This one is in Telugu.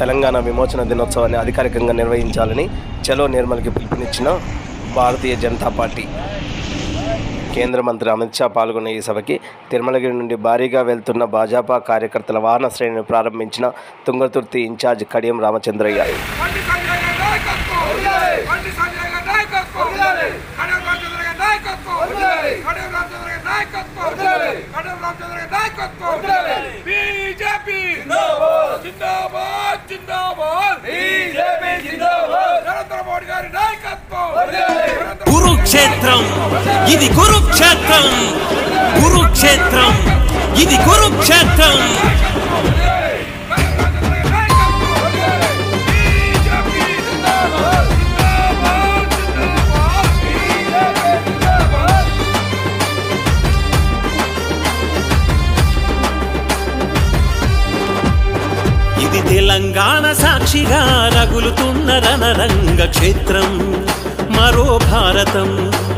తెలంగాణ విమోచన దినోత్సవాన్ని అధికారికంగా నిర్వహించాలని చలో నిర్మల్కి పిలుపునిచ్చిన భారతీయ జనతా పార్టీ కేంద్ర మంత్రి అమిత్ షా పాల్గొన్న ఈ సభకి తిరుమలగిరి నుండి భారీగా వెళ్తున్న భాజపా కార్యకర్తల వాహన శ్రేణిని ప్రారంభించిన తుంగతుర్తి ఇన్ఛార్జ్ కడియం రామచంద్రయ్య బండి సంజయ్ గారి నాయకత్వం బండి సంజయ్ గారి నాయకత్వం కడియం రామచంద్ర గారి నాయకత్వం కడియం రామచంద్ర గారి నాయకత్వం కడియం రామచంద్ర గారి నాయకత్వం బీజేపీ జిందాబాద్ జిందాబాద్ బీజేపీ జిందాబాద్ నరేంద్ర మోడీ గారి నాయకత్వం నరేంద్ర కురుక్షేత్రం ఇది కురుక్షేత్రం కురుక్షేత్రం ఇది కురుక్షేత్రం ఇది తెలంగాణ సాక్షిగా రగులుతున్న రణరంగ క్షేత్రం మరో భారతం